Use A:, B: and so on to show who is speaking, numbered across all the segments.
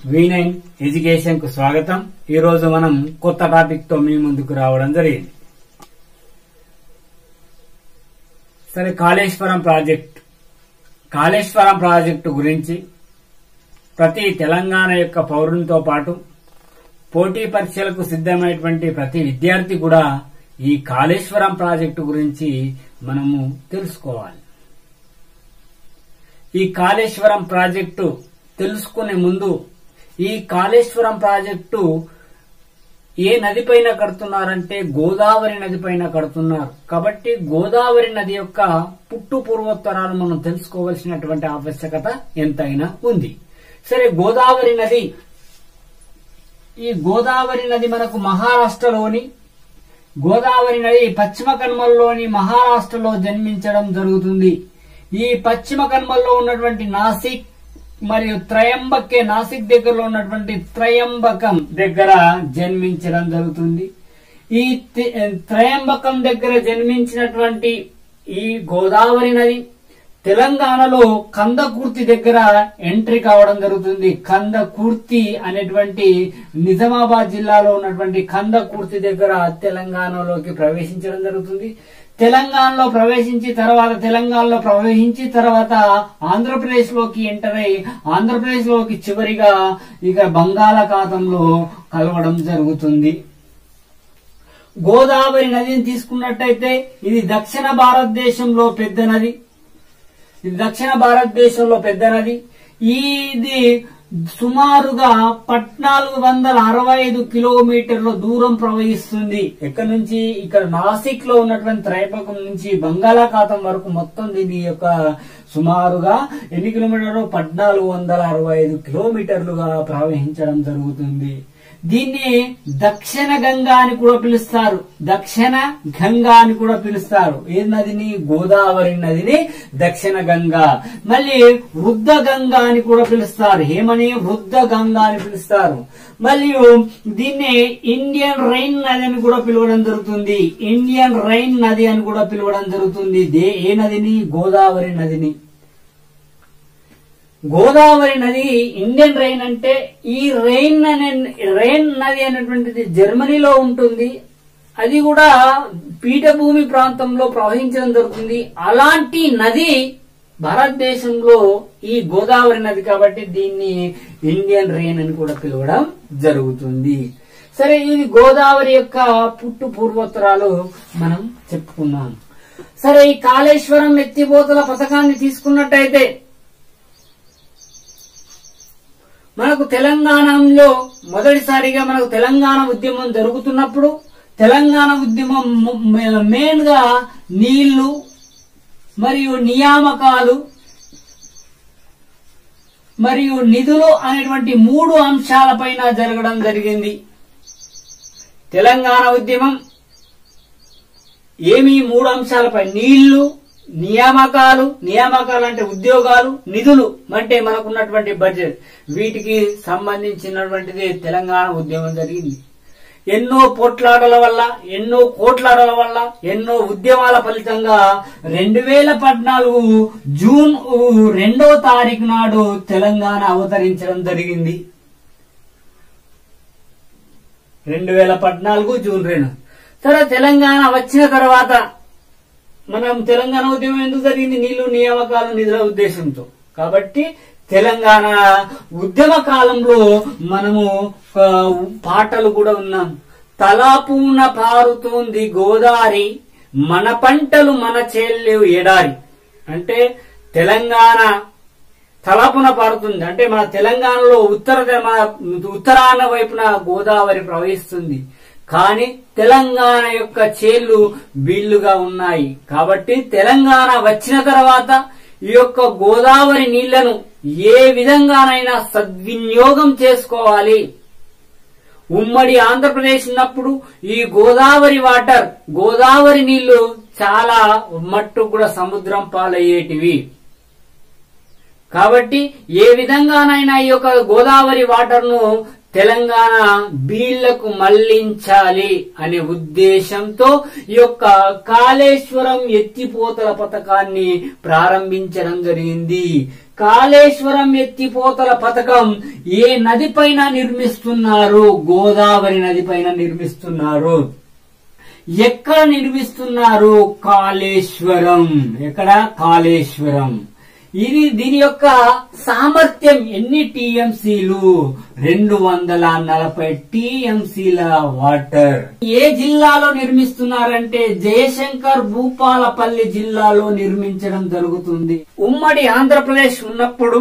A: V nine education కు స్వాగతం ఈ రోజు మనం కొత్త టాపిక్ తో మీ ముందుకు రావడం జరిగింది సరే కాళేశ్వరం ప్రాజెక్ట్ కాళేశ్వరం ప్రాజెక్టు గురించి ప్రతి తెలంగాణ యొక్క పౌరునితో పాటు పోటీ పరీక్షలకు సిద్ధమైనటువంటి ప్రతి విద్యార్థి కూడా ఈ కాళేశ్వరం ప్రాజెక్టు గురించి మనము తెలుసుకోవాలి ఈ కాళేశ్వరం ప్రాజెక్టు తెలుసుకునే ముందు ఈ కాళేశ్వరం ప్రాజెక్టు ఏ నది పైన కడుతున్నారంటే గోదావరి నది పైన కడుతున్నారు కాబట్టి గోదావరి నది యొక్క పుట్టు పూర్వోత్తరాలు మనం తెలుసుకోవాల్సినటువంటి ఆవశ్యకత ఎంతైనా ఉంది సరే గోదావరి నది ఈ గోదావరి నది మనకు మహారాష్ట్రలోని గోదావరి నది పశ్చిమ కనుమల్లోని మహారాష్ట్రలో జన్మించడం జరుగుతుంది ఈ పశ్చిమ కనుమల్లో ఉన్నటువంటి నాసిక్ మరియు త్రయంబకే నాసిక్ దగ్గరలో ఉన్నటువంటి త్రయంబకం దగ్గర జన్మించడం జరుగుతుంది ఈ తి- త్రయంబకం దగ్గర జన్మించినటువంటి ఈ గోదావరి నది తెలంగాణలో కందకుర్తి దగ్గర ఎంట్రీ కావడం జరుగుతుంది కందకుర్తి అనేటువంటి నిజామాబాద్ జిల్లాలో ఉన్నటువంటి కందకుర్తి దగ్గర తెలంగాణలోకి ప్రవేశించడం జరుగుతుంది తెలంగాణలో ప్రవేశించి తర్వాత తెలంగాణలో ప్రవేశించి తర్వాత ఆంధ్రప్రదేశ్ లోకి ఎంటర్ అయి ఆంధ్రప్రదేశ్ లోకి చివరిగా ఇక బంగాళాఖాతంలో కలవడం జరుగుతుంది గోదావరి నదిని తీసుకున్నట్టయితే ఇది దక్షిణ భారతదేశంలో పెద్ద నది ఇది దక్షిణ భారతదేశంలో పెద్ద నది ఇది సుమారుగా పద్నాలుగు వందల అరవై ఐదు కిలోమీటర్ల దూరం ప్రవహిస్తుంది ఎక్కడి నుంచి ఇక్కడ నాసిక్ లో ఉన్నటువంటి త్రైపకం నుంచి బంగాళాఖాతం వరకు మొత్తం దీని యొక్క సుమారుగా ఎన్ని కిలోమీటర్లు పద్నాలుగు వందల అరవై ఐదు కిలోమీటర్లుగా ప్రవహించడం జరుగుతుంది దీన్ని దక్షిణ గంగా అని కూడా పిలుస్తారు దక్షిణ గంగా అని కూడా పిలుస్తారు ఏ నదిని గోదావరి నదిని దక్షిణ గంగా మళ్ళీ వృద్ధ గంగా అని కూడా పిలుస్తారు ఏమని వృద్ధ గంగా అని పిలుస్తారు మరియు దీన్ని ఇండియన్ రైన్ నది అని కూడా పిలవడం జరుగుతుంది ఇండియన్ రైన్ నది అని కూడా పిలవడం జరుగుతుంది దే ఏ నదిని గోదావరి నదిని గోదావరి నది ఇండియన్ రైన్ అంటే ఈ రైన్ అనే రైన్ నది అనేటువంటిది జర్మనీలో ఉంటుంది అది కూడా పీఠభూమి ప్రాంతంలో ప్రవహించడం జరుగుతుంది అలాంటి నది భారతదేశంలో ఈ గోదావరి నది కాబట్టి దీన్ని ఇండియన్ రెయిన్ అని కూడా పిలవడం జరుగుతుంది సరే ఇది గోదావరి యొక్క పుట్టు పూర్వోత్తరాలు మనం చెప్పుకున్నాం సరే ఈ కాళేశ్వరం ఎత్తిపోతల పథకాన్ని తీసుకున్నట్టయితే మనకు తెలంగాణలో మొదటిసారిగా మనకు తెలంగాణ ఉద్యమం జరుగుతున్నప్పుడు తెలంగాణ ఉద్యమం మెయిన్ గా నీళ్లు మరియు నియామకాలు మరియు నిధులు అనేటువంటి మూడు అంశాలపైన జరగడం జరిగింది తెలంగాణ ఉద్యమం ఏమి ఈ మూడు అంశాలపై నీళ్లు నియామకాలు నియామకాలు అంటే ఉద్యోగాలు నిధులు అంటే మనకున్నటువంటి బడ్జెట్ వీటికి సంబంధించినటువంటిది తెలంగాణ ఉద్యమం జరిగింది ఎన్నో పోట్లాటల వల్ల ఎన్నో కోట్లాటల వల్ల ఎన్నో ఉద్యమాల ఫలితంగా రెండు వేల పద్నాలుగు జూన్ రెండో తారీఖు నాడు తెలంగాణ అవతరించడం జరిగింది రెండు వేల పద్నాలుగు జూన్ రెండు సరే తెలంగాణ వచ్చిన తర్వాత మనం తెలంగాణ ఉద్యమం ఎందుకు జరిగింది నీళ్లు నియామకాలు నిధుల ఉద్దేశంతో కాబట్టి తెలంగాణ ఉద్యమ కాలంలో మనము ఆ, పాటలు కూడా ఉన్నాం తలాపూన పారుతోంది గోదారి మన పంటలు మన చేల్లేవు ఎడారి అంటే తెలంగాణ తలాపున పారుతుంది అంటే మన తెలంగాణలో ఉత్తర మన ఉత్తరాన వైపున గోదావరి ప్రవహిస్తుంది కానీ తెలంగాణ యొక్క చేళ్లు బీళ్లుగా ఉన్నాయి కాబట్టి తెలంగాణ వచ్చిన తర్వాత ఈ యొక్క గోదావరి నీళ్లను ఏ విధంగానైనా సద్వినియోగం చేసుకోవాలి ఉమ్మడి ఆంధ్రప్రదేశ్ ఉన్నప్పుడు ఈ గోదావరి వాటర్ గోదావరి నీళ్లు చాలా మట్టు కూడా సముద్రం పాలయ్యేటివి కాబట్టి ఏ విధంగానైనా ఈ యొక్క గోదావరి వాటర్ ను తెలంగాణ బీళ్లకు మళ్లించాలి అనే ఉద్దేశంతో ఈ యొక్క కాళేశ్వరం ఎత్తిపోతల పథకాన్ని ప్రారంభించడం జరిగింది కాళేశ్వరం ఎత్తిపోతల పథకం ఏ నది పైన నిర్మిస్తున్నారు గోదావరి నది పైన నిర్మిస్తున్నారు ఎక్కడ నిర్మిస్తున్నారు కాళేశ్వరం ఎక్కడ కాళేశ్వరం ఇది దీని యొక్క సామర్థ్యం ఎన్ని టీఎంసీలు రెండు వందల నలభై టీఎంసీల వాటర్ ఏ జిల్లాలో నిర్మిస్తున్నారంటే జయశంకర్ భూపాలపల్లి జిల్లాలో నిర్మించడం జరుగుతుంది ఉమ్మడి ఆంధ్రప్రదేశ్ ఉన్నప్పుడు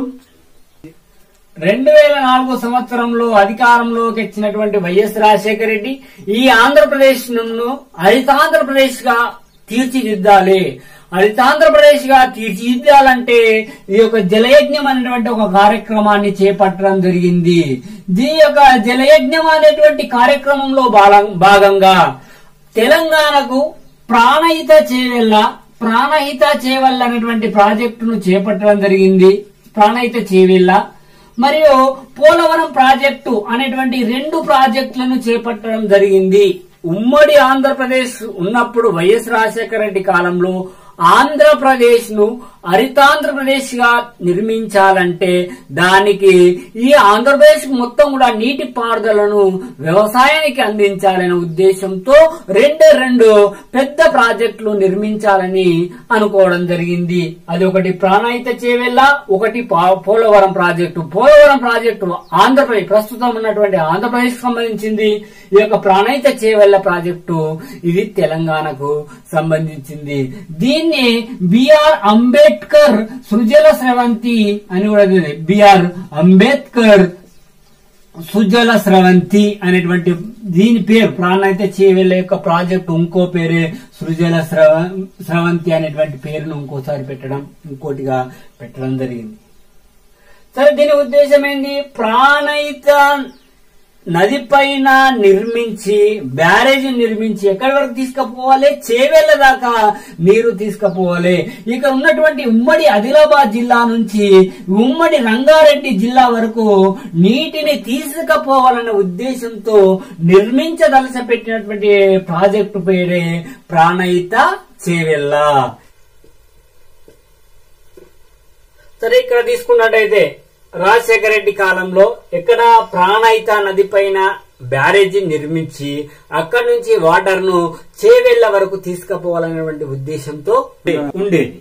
A: రెండు వేల నాలుగో సంవత్సరంలో అధికారంలోకి వచ్చినటువంటి వైఎస్ రాజశేఖర రెడ్డి ఈ ఆంధ్రప్రదేశ్ ను హరితాంధ్రప్రదేశ్ గా తీర్చిదిద్దాలి హరితాంధ్రప్రదేశ్ గా తీర్చిదిద్దాలంటే ఈ యొక్క జలయజ్ఞం అనేటువంటి ఒక కార్యక్రమాన్ని చేపట్టడం జరిగింది దీని యొక్క జలయజ్ఞం అనేటువంటి కార్యక్రమంలో బాల- భాగంగా తెలంగాణకు ప్రాణహిత చేవెళ్ళ ప్రాణహిత చేవెళ్ళ అనేటువంటి ప్రాజెక్టును చేపట్టడం జరిగింది ప్రాణహిత చేవెళ్ళ మరియు పోలవరం ప్రాజెక్టు అనేటువంటి రెండు ప్రాజెక్టులను చేపట్టడం జరిగింది ఉమ్మడి ఆంధ్రప్రదేశ్ ఉన్నప్పుడు వైఎస్ రాజశేఖర రెడ్డి కాలంలో ఆంధ్రప్రదేశ్ ను హరితాంధ్రప్రదేశ్ గా నిర్మించాలంటే దానికి ఈ ఆంధ్రప్రదేశ్ మొత్తం కూడా నీటి పారుదలను వ్యవసాయానికి అందించాలనే ఉద్దేశంతో రెండే రెండు పెద్ద ప్రాజెక్టులు నిర్మించాలని అనుకోవడం జరిగింది అది ఒకటి ప్రాణాయిత చేవెళ్ళ ఒకటి పా- పోలవరం ప్రాజెక్టు పోలవరం ప్రాజెక్టు ఆంధ్రప్రదేశ్ ప్రస్తుతం ఉన్నటువంటి ఆంధ్రప్రదేశ్ సంబంధించింది ఈ యొక్క ప్రాణాయిత చేవెళ్ళ ప్రాజెక్టు ఇది తెలంగాణకు సంబంధించింది దీన్ని బిఆర్ అంబేద్కర్ సృజల స్రవంతి అని కూడా ఉంది. బిఆర్ అంబేద్కర్ సుజల స్రవంతి అనేటువంటి దీని పేరు ప్రాణాయిత చేవెళ్ళ యొక్క ప్రాజెక్టు ఇంకో పేరే సృజల స్రవ స్రవంతి అనేటువంటి పేరును ఇంకోసారి పెట్టడం ఇంకోటిగా పెట్టడం జరిగింది సరే దీని ఉద్దేశం ఏంది ప్రాణహిత నది పైన నిర్మించి బ్యారేజ్ నిర్మించి ఎక్కడి వరకు తీసుకుపోవాలి చేవేళ్ల దాకా నీరు తీసుకుపోవాలి ఇక్కడ ఉన్నటువంటి ఉమ్మడి ఆదిలాబాద్ జిల్లా నుంచి ఉమ్మడి రంగారెడ్డి జిల్లా వరకు నీటిని తీసుకుపోవాలనే ఉద్దేశంతో నిర్మించదలస పెట్టినటువంటి ప్రాజెక్టు పేరే ప్రాణహిత చేవెళ్ళ సరే ఇక్కడ తీసుకున్నట్టయితే రాజశేఖర రెడ్డి కాలంలో ఎక్కడ ప్రాణహిత నది పైన బ్యారేజీ నిర్మించి అక్కడి నుంచి వాటర్ ను చేవెళ్ల వరకు తీసుకుపోవాలనేటువంటి ఉద్దేశంతో ఉండేది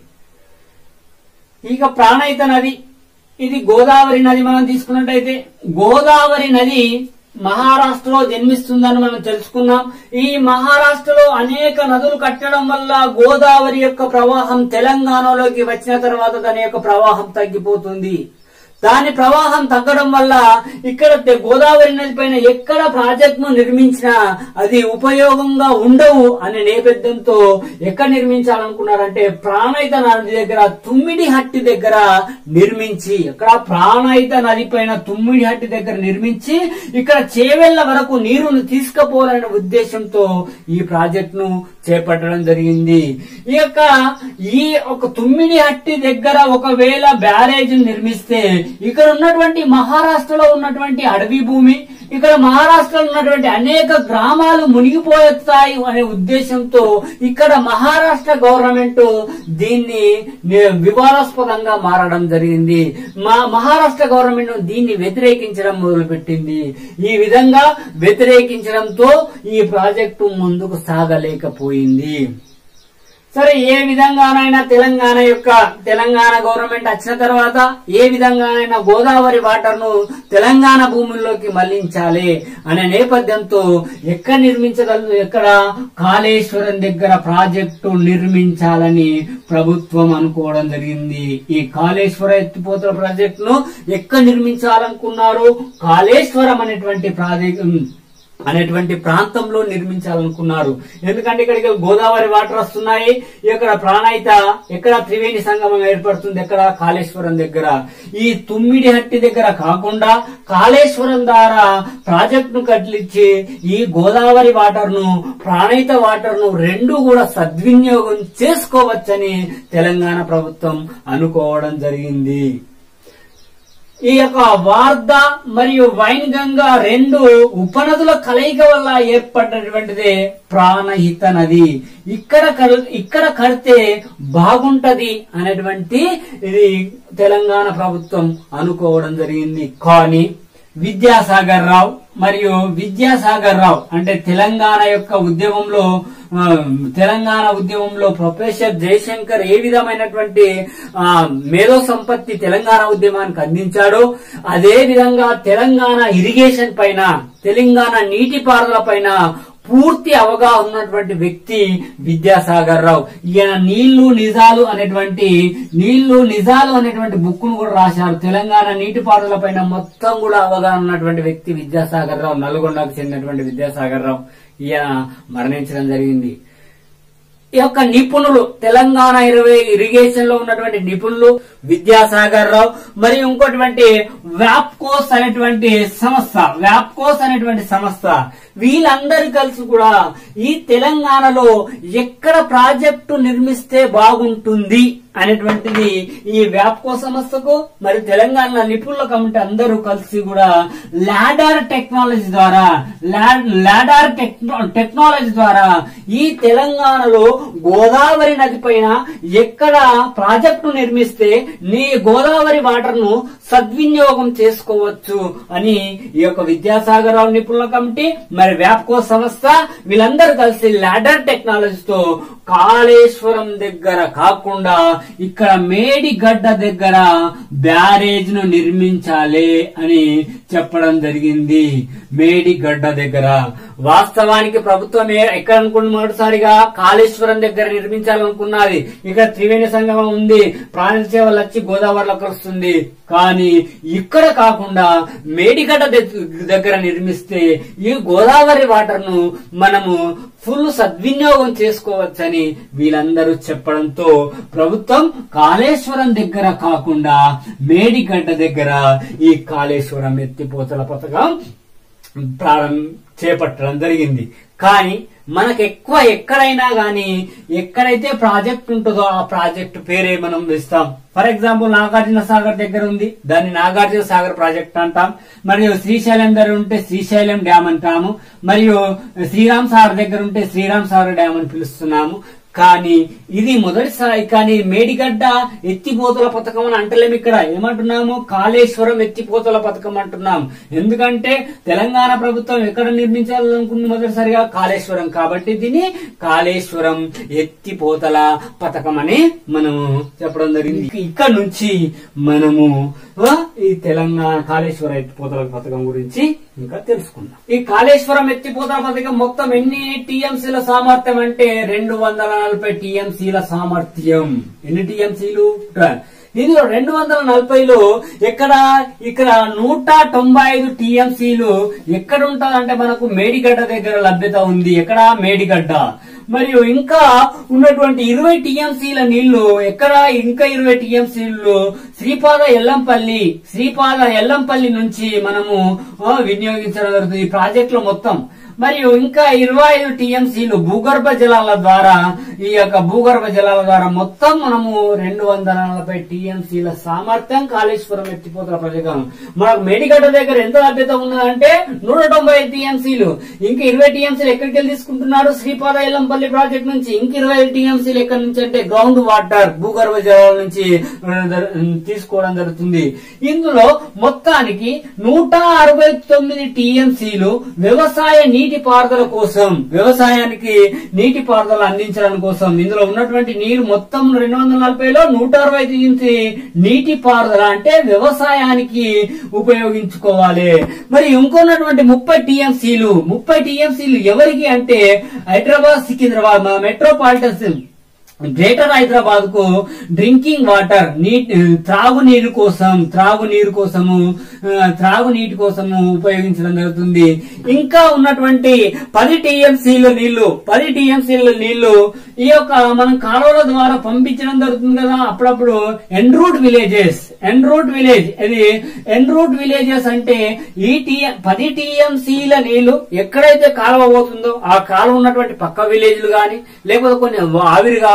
A: ఇక ప్రాణహిత నది ఇది గోదావరి నది మనం తీసుకున్నట్టయితే గోదావరి నది మహారాష్ట్రలో జన్మిస్తుందని మనం తెలుసుకున్నాం ఈ మహారాష్ట్రలో అనేక నదులు కట్టడం వల్ల గోదావరి యొక్క ప్రవాహం తెలంగాణలోకి వచ్చిన తర్వాత దాని యొక్క ప్రవాహం తగ్గిపోతుంది దాని ప్రవాహం తగ్గడం వల్ల ఇక్కడ తె- గోదావరి నది పైన ఎక్కడ ప్రాజెక్ట్ ను నిర్మించినా అది ఉపయోగంగా ఉండవు అనే నేపథ్యంతో ఎక్కడ నిర్మించాలనుకున్నారంటే ప్రాణహిత నది దగ్గర తుమ్మిడి హట్టి దగ్గర నిర్మించి ఇక్కడ ప్రాణహిత నది పైన తుమ్మిడి హట్టి దగ్గర నిర్మించి ఇక్కడ చేవెళ్ల వరకు నీరును తీసుకుపోవాలనే ఉద్దేశంతో ఈ ప్రాజెక్ట్ ను చేపట్టడం జరిగింది ఈ యొక్క ఈ ఒక తుమ్మిడి హట్టి దగ్గర ఒకవేళ బ్యారేజ్ నిర్మిస్తే ఇక్కడ ఉన్నటువంటి మహారాష్ట్రలో ఉన్నటువంటి అడవి భూమి ఇక్కడ మహారాష్ట్రలో ఉన్నటువంటి అనేక గ్రామాలు మునిగిపోతాయి అనే ఉద్దేశంతో ఇక్కడ మహారాష్ట్ర గవర్నమెంట్ దీన్ని ని- వివాదాస్పదంగా మారడం జరిగింది మా మహారాష్ట్ర గవర్నమెంట్ దీన్ని వ్యతిరేకించడం మొదలుపెట్టింది ఈ విధంగా వ్యతిరేకించడంతో ఈ ప్రాజెక్టు ముందుకు సాగలేకపోయింది సరే ఏ విధంగానైనా తెలంగాణ యొక్క తెలంగాణ గవర్నమెంట్ వచ్చిన తర్వాత ఏ విధంగానైనా గోదావరి వాటర్ ను తెలంగాణ భూముల్లోకి మళ్లించాలి అనే నేపథ్యంతో ఎక్కడ నిర్మించగలరు ఎక్కడ కాళేశ్వరం దగ్గర ప్రాజెక్టు నిర్మించాలని ప్రభుత్వం అనుకోవడం జరిగింది ఈ కాళేశ్వర ఎత్తిపోతల ప్రాజెక్టు ను ఎక్కడ నిర్మించాలనుకున్నారు కాళేశ్వరం అనేటువంటి ప్రాజెక్టు అనేటువంటి ప్రాంతంలో నిర్మించాలనుకున్నారు ఎందుకంటే ఇక్కడికి గోదావరి వాటర్ వస్తున్నాయి ఇక్కడ ప్రాణాయిత ఎక్కడ త్రివేణి సంగమం ఏర్పడుతుంది ఎక్కడ కాళేశ్వరం దగ్గర ఈ తుమ్మిడి హట్టి దగ్గర కాకుండా కాళేశ్వరం ద్వారా ప్రాజెక్ట్ ను కట్టించి ఈ గోదావరి వాటర్ ను ప్రాణహిత వాటర్ ను రెండు కూడా సద్వినియోగం చేసుకోవచ్చని తెలంగాణ ప్రభుత్వం అనుకోవడం జరిగింది ఈ యొక్క వార్ధ మరియు వైన్ గంగా రెండు ఉపనదుల కలయిక వల్ల ఏర్పడినటువంటిదే ప్రాణహిత నది ఇక్కడ కల్- ఇక్కడ కడితే బాగుంటది అనేటువంటి ఇది తెలంగాణ ప్రభుత్వం అనుకోవడం జరిగింది కానీ విద్యాసాగర్ రావు మరియు విద్యాసాగర్ రావు అంటే తెలంగాణ యొక్క ఉద్యమంలో ఆ, తెలంగాణ ఉద్యమంలో ప్రొఫెసర్ జయశంకర్ ఏ విధమైనటువంటి ఆ, మేధో సంపత్తి తెలంగాణ ఉద్యమానికి అందించాడో అదే విధంగా తెలంగాణ ఇరిగేషన్ పైన తెలంగాణ నీటిపారుదల పైన పూర్తి అవగాహన ఉన్నటువంటి వ్యక్తి విద్యాసాగర్ రావు ఈయన నీళ్లు నిజాలు అనేటువంటి నీళ్లు నిజాలు అనేటువంటి బుక్ ను కూడా రాశారు తెలంగాణ నీటిపారుదల పైన మొత్తం కూడా అవగాహన ఉన్నటువంటి వ్యక్తి విద్యాసాగర్ రావు నల్గొండకు చెందినటువంటి విద్యాసాగర్ రావు ఈయన మరణించడం జరిగింది ఈ యొక్క నిపుణులు తెలంగాణ ఇరవై ఇరిగేషన్ లో ఉన్నటువంటి నిపుణులు విద్యాసాగర్ రావు మరియు ఇంకోటువంటి వ్యాప్కోస్ అనేటువంటి సంస్థ వ్యాప్కోస్ అనేటువంటి సంస్థ వీళ్ళందరూ కలిసి కూడా ఈ తెలంగాణలో ఎక్కడ ప్రాజెక్టు నిర్మిస్తే బాగుంటుంది అనేటువంటిది ఈ వ్యాప్కో సంస్థకు మరి తెలంగాణ నిపుణుల కమిటీ అందరూ కలిసి కూడా లాడర్ టెక్నాలజీ ద్వారా లాడర్ టెక్నాలజీ ద్వారా ఈ తెలంగాణలో గోదావరి నది పైన ఎక్కడ ప్రాజెక్టు నిర్మిస్తే నీ గోదావరి వాటర్ ను సద్వినియోగం చేసుకోవచ్చు అని ఈ యొక్క విద్యాసాగర్ రావు నిపుణుల కమిటీ మరి వ్యాప్కో సంస్థ వీళ్ళందరూ కలిసి లాడర్ టెక్నాలజీతో కాళేశ్వరం దగ్గర కాకుండా ఇక్కడ మేడిగడ్డ దగ్గర బ్యారేజ్ ను నిర్మించాలి అని చెప్పడం జరిగింది మేడిగడ్డ దగ్గర వాస్తవానికి ప్రభుత్వం ఏ- ఎక్కడ అనుకున్న మొదటిసారిగా కాళేశ్వరం దగ్గర నిర్మించాలనుకున్నది ఇక్కడ త్రివేణి సంగమం ఉంది ప్రాణసేవలు వచ్చి గోదావరిలో కలుస్తుంది కానీ ఇక్కడ కాకుండా మేడిగడ్డ దగ్- దగ్గర నిర్మిస్తే ఈ గోదావరి వాటర్ ను మనము ఫుల్ సద్వినియోగం చేసుకోవచ్చని వీళ్ళందరూ చెప్పడంతో ప్రభుత్వం కాళేశ్వరం దగ్గర కాకుండా మేడిగడ్డ దగ్గర ఈ కాళేశ్వరం ఎత్తిపోతల పథకం ప్రారంభ చేపట్టడం జరిగింది కానీ మనకు ఎక్కువ ఎక్కడైనా గాని ఎక్కడైతే ప్రాజెక్ట్ ఉంటుందో ఆ ప్రాజెక్ట్ పేరే మనం ఇస్తాం ఫర్ ఎగ్జాంపుల్ నాగార్జున సాగర్ దగ్గర ఉంది దాన్ని నాగార్జున సాగర్ ప్రాజెక్ట్ అంటాం మరియు శ్రీశైలం దగ్గర ఉంటే శ్రీశైలం డ్యామ్ అంటాము మరియు శ్రీరామ్ సాగర్ దగ్గర ఉంటే శ్రీరామ్ సాగర్ డ్యామ్ అని పిలుస్తున్నాము కానీ ఇది మొదటిసారి కానీ మేడిగడ్డ ఎత్తిపోతల పథకం అని అంటలేము ఇక్కడ ఏమంటున్నాము కాళేశ్వరం ఎత్తిపోతల పథకం అంటున్నాం ఎందుకంటే తెలంగాణ ప్రభుత్వం ఎక్కడ నిర్మించాలనుకుంది మొదటిసారిగా కాళేశ్వరం కాబట్టి దీన్ని కాళేశ్వరం ఎత్తిపోతల పథకం అని మనము చెప్పడం జరిగింది ఇక్కడ నుంచి మనము ఆ, ఈ తెలంగాణ కాళేశ్వర ఎత్తిపోతల పథకం గురించి ఇంకా తెలుసుకుందాం ఈ కాళేశ్వరం ఎత్తిపోతల పథకం మొత్తం ఎన్ని టీఎంసీల సామర్థ్యం అంటే రెండు వందల నలభై టీఎంసీల సామర్థ్యం ఎన్ని టీఎంసీలు ఇందులో రెండు వందల నలభైలో ఎక్కడ ఇక్కడ నూట తొంభై ఐదు టీఎంసీలు ఎక్కడ ఉంటుందంటే మనకు మేడిగడ్డ దగ్గర లభ్యత ఉంది ఎక్కడ మేడిగడ్డ మరియు ఇంకా ఉన్నటువంటి ఇరవై టీఎంసీల నీళ్లు ఎక్కడ ఇంకా ఇరవై టీఎంసీలు శ్రీపాద ఎల్లంపల్లి శ్రీపాద ఎల్లంపల్లి నుంచి మనము ఆ, వినియోగించడం జరుగుతుంది ఈ ప్రాజెక్టులో మొత్తం మరియు ఇంకా ఇరవై ఐదు టీఎంసీలు భూగర్భ జలాల ద్వారా ఈ యొక్క భూగర్భ జలాల ద్వారా మొత్తం మనము రెండు వందల నలభై టీఎంసీల సామర్థ్యం కాళేశ్వరం ఎత్తిపోతల పథకం మనకు మేడిగడ్డ దగ్గర ఎంత లభ్యత ఉన్నదంటే నూట తొంభై ఐదు టీఎంసీలు ఇంకా ఇరవై టీఎంసీలు ఎక్కడికి వెళ్ళి తీసుకుంటున్నారు శ్రీపాద ఎల్లంపల్లి ప్రాజెక్ట్ నుంచి ఇంక ఇరవై ఐదు టీఎంసీలు ఎక్కడి నుంచి అంటే గ్రౌండ్ వాటర్ భూగర్భ జలాల నుంచి ఆ, జర- తీసుకోవడం జరుగుతుంది ఇందులో మొత్తానికి నూట అరవై తొమ్మిది టీఎంసీలు వ్యవసాయ నీటి పారుదల కోసం వ్యవసాయానికి నీటి పారుదల అందించడం కోసం ఇందులో ఉన్నటువంటి నీరు మొత్తం రెండు వందల నలభైలో నూట అరవై టీఎంసీ నీటి పారుదల అంటే వ్యవసాయానికి ఉపయోగించుకోవాలి మరి ఇంకొన్నటువంటి ముప్పై టీఎంసీలు ముప్పై టీఎంసీలు ఎవరికి అంటే హైదరాబాద్ సికింద్రాబాద్ మా మెట్రోపాలిటన్ గ్రేటర్ హైదరాబాద్ కు డ్రింకింగ్ వాటర్ నీటి త్రాగునీరు కోసం త్రాగునీరు కోసము ఆ, త్రాగునీటి కోసము ఉపయోగించడం జరుగుతుంది ఇంకా ఉన్నటువంటి పది టీఎంసీల నీళ్లు పది టీఎంసీల నీళ్లు ఈ యొక్క మనం కాలువల ద్వారా పంపించడం జరుగుతుంది కదా అప్పుడప్పుడు ఎన్రూట్ విలేజెస్ ఎన్రూట్ విలేజ్ ఇది ఎన్రూట్ విలేజెస్ అంటే ఈ టీ పది టీఎంసీల నీళ్లు ఎక్కడైతే కాలువ పోతుందో ఆ కాలువ ఉన్నటువంటి పక్క విలేజ్లు గాని లేకపోతే కొన్ని ఆవిరి కావడం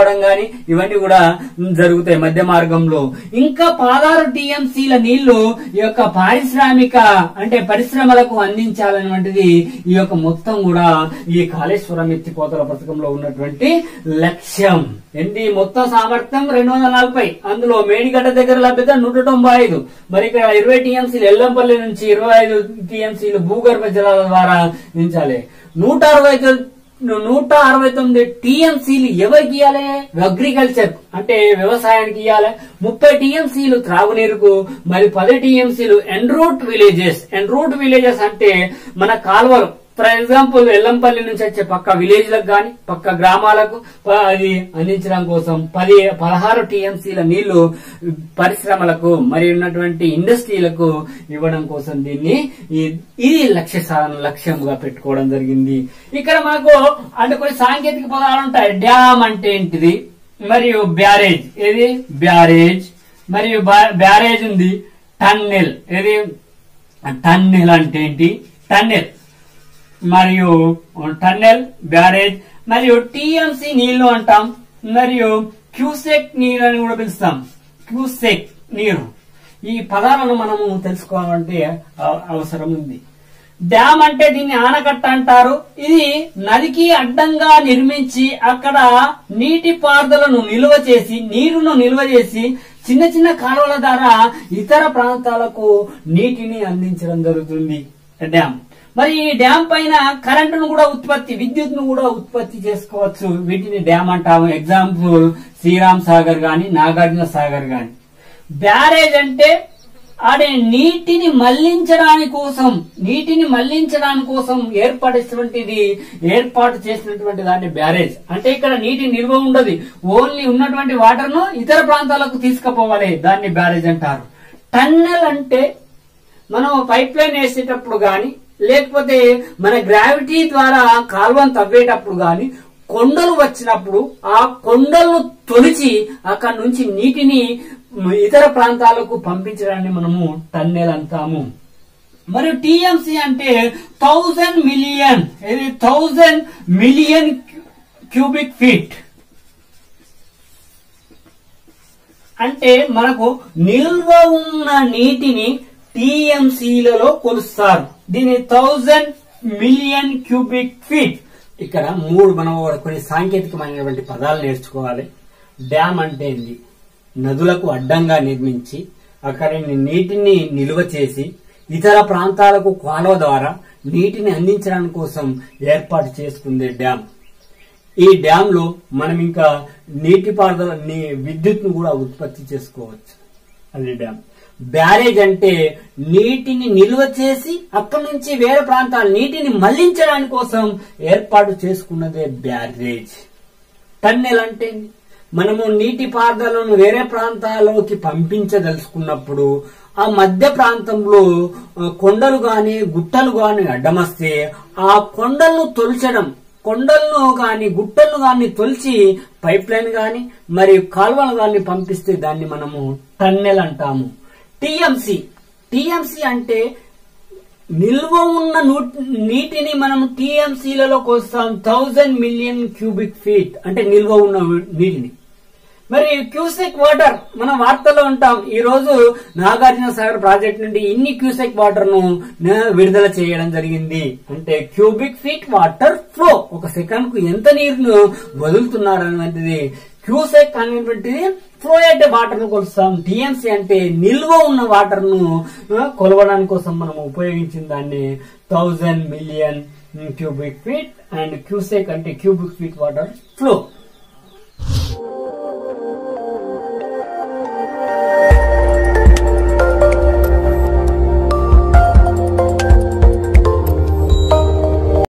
A: రావడం గాని ఇవన్నీ కూడా జరుగుతాయి మధ్య మార్గంలో ఇంకా పదహారు టీఎంసీల నీళ్లు ఈ యొక్క పారిశ్రామిక అంటే పరిశ్రమలకు అందించాలనేటువంటిది ఈ యొక్క మొత్తం కూడా ఈ కాళేశ్వరం ఎత్తిపోతల పథకంలో ఉన్నటువంటి లక్ష్యం ఏంటి మొత్తం సామర్థ్యం రెండు వందల నలభై అందులో మేడిగడ్డ దగ్గర లభ్యత నూట తొంభై ఐదు మరి ఇక్కడ ఇరవై టీఎంసీలు ఎల్లంపల్లి నుంచి ఇరవై ఐదు టీఎంసీలు భూగర్భ జలాల ద్వారా ఉంచాలి నూట అరవై తొ- నూట అరవై తొమ్మిది టీఎంసీలు ఎవరికి ఇవ్వాలి అగ్రికల్చర్ అంటే వ్యవసాయానికి ఇవ్వాలి ముప్పై టీఎంసీలు త్రాగునీరుకు మరి పది టీఎంసీలు ఎన్రూట్ విలేజెస్ ఎన్రూట్ విలేజెస్ అంటే మన కాలువలు ఫర్ ఎగ్జాంపుల్ ఎల్లంపల్లి నుంచి వచ్చే పక్క విలేజ్ లకు గాని పక్క గ్రామాలకు ప- అది అందించడం కోసం పది పదహారు టీఎంసీల నీళ్లు పరిశ్రమలకు మరి ఉన్నటువంటి ఇండస్ట్రీలకు ఇవ్వడం కోసం దీన్ని ఈ- ఇది లక్ష్య సాధన లక్ష్యంగా పెట్టుకోవడం జరిగింది ఇక్కడ మనకు అంటే కొన్ని సాంకేతిక పదాలు ఉంటాయి డ్యామ్ అంటే ఏంటిది మరియు బ్యారేజ్ ఏది బ్యారేజ్ మరియు బా- బ్యారేజ్ ఉంది టన్నెల్ ఏది టన్నెల్ అంటే ఏంటి టన్నెల్ మరియు టన్నెల్ బ్యారేజ్ మరియు టీఎంసీ నీళ్లు అంటాం మరియు క్యూసెక్ నీరు అని కూడా పిలుస్తాం క్యూసెక్ నీరు ఈ పదాలను మనము తెలుసుకోవాలంటే అవ- అవసరం ఉంది డ్యామ్ అంటే దీన్ని ఆనకట్ట అంటారు ఇది నదికి అడ్డంగా నిర్మించి అక్కడ నీటి పారుదలను నిల్వ చేసి నీరును నిల్వ చేసి చిన్న చిన్న కాలువల ద్వారా ఇతర ప్రాంతాలకు నీటిని అందించడం జరుగుతుంది డ్యామ్ మరి ఈ డ్యామ్ పైన కరెంటును కూడా ఉత్పత్తి విద్యుత్ ను కూడా ఉత్పత్తి చేసుకోవచ్చు వీటిని డ్యామ్ అంటాము ఎగ్జాంపుల్ శ్రీరామ్ సాగర్ గాని నాగార్జున సాగర్ గాని బ్యారేజ్ అంటే ఆడే నీటిని మళ్లించడానికి కోసం నీటిని మళ్లించడానికి కోసం ఏర్పడేటువంటిది ఏర్పాటు చేసినటువంటి దాన్ని బ్యారేజ్ అంటే ఇక్కడ నీటి నిల్వ ఉండదు ఓన్లీ ఉన్నటువంటి వాటర్ ను ఇతర ప్రాంతాలకు తీసుకుపోవాలి దాన్ని బ్యారేజ్ అంటారు టన్నెల్ అంటే మనం పైప్ లైన్ వేసేటప్పుడు గాని లేకపోతే మన గ్రావిటీ ద్వారా కాలువను తవ్వేటప్పుడు గాని కొండలు వచ్చినప్పుడు ఆ కొండలను తొలిచి అక్కడ నుంచి నీటిని ఇతర ప్రాంతాలకు పంపించడాన్ని మనము టన్నెల్ అంటాము మరియు టీఎంసీ అంటే థౌజండ్ మిలియన్ ఇది థౌజండ్ మిలియన్ క్యూబిక్ ఫీట్ అంటే మనకు నిల్వ ఉన్న నీటిని టీఎంసీలలో కొలుస్తారు దీని థౌజండ్ మిలియన్ క్యూబిక్ ఫీట్ ఇక్కడ మూడు మనం కొన్ని సాంకేతికమైనటువంటి పదాలు నేర్చుకోవాలి డ్యామ్ అంటే ఏంది నదులకు అడ్డంగా నిర్మించి అక్కడ నీటిని నిల్వ చేసి ఇతర ప్రాంతాలకు కాలువ ద్వారా నీటిని అందించడానికి కోసం ఏర్పాటు చేసుకుందే డ్యామ్ ఈ డ్యామ్ లో మనం ఇంకా నీటిపారుదల నీ- విద్యుత్ను కూడా ఉత్పత్తి చేసుకోవచ్చు అది డ్యామ్ బ్యారేజ్ అంటే నీటిని నిల్వ చేసి అక్కడి నుంచి వేరే ప్రాంతాల నీటిని మళ్లించడానికి కోసం ఏర్పాటు చేసుకున్నదే బ్యారేజ్ టన్నెల్ అంటే ఏంది? మనము నీటి పారుదలను వేరే ప్రాంతాల్లోకి పంపించదలుచుకున్నప్పుడు ఆ మధ్య ప్రాంతంలో ఆ, కొండలు గాని గుట్టలు గాని అడ్డమస్తే ఆ కొండలను తొలచడం కొండలను గాని గుట్టలను గాని తొలిచి పైప్ లైన్ గాని మరి కాలువలు గాని పంపిస్తే దాన్ని మనము టన్నెల్ అంటాము టిఎంసి టిఎంసి అంటే నిల్వ ఉన్న నూ- నీటిని మనం టీఎంసీలలో కొస్తాం థౌజండ్ మిలియన్ క్యూబిక్ ఫీట్ అంటే నిల్వ ఉన్న నీటిని మరి క్యూసెక్ వాటర్ మనం వార్తల్లో ఉంటాం ఈ రోజు నాగార్జున సాగర్ ప్రాజెక్ట్ నుండి ఇన్ని క్యూసెక్ వాటర్ ను న- విడుదల చేయడం జరిగింది అంటే క్యూబిక్ ఫీట్ వాటర్ ఫ్లో ఒక సెకండ్ కు ఎంత నీరును వదులుతున్నారు అనేటువంటిది క్యూసెక్ అనేటువంటిది ఫ్లో అంటే వాటర్ ను కొలుస్తాం టిఎంసీ అంటే నిల్వ ఉన్న వాటర్ ను ఆ, కొలవడానికి కోసం మనం ఉపయోగించిన దాన్ని thousand million cubic feet and cusec అంటే క్యూబిక్ ఫీట్ వాటర్ ఫ్లో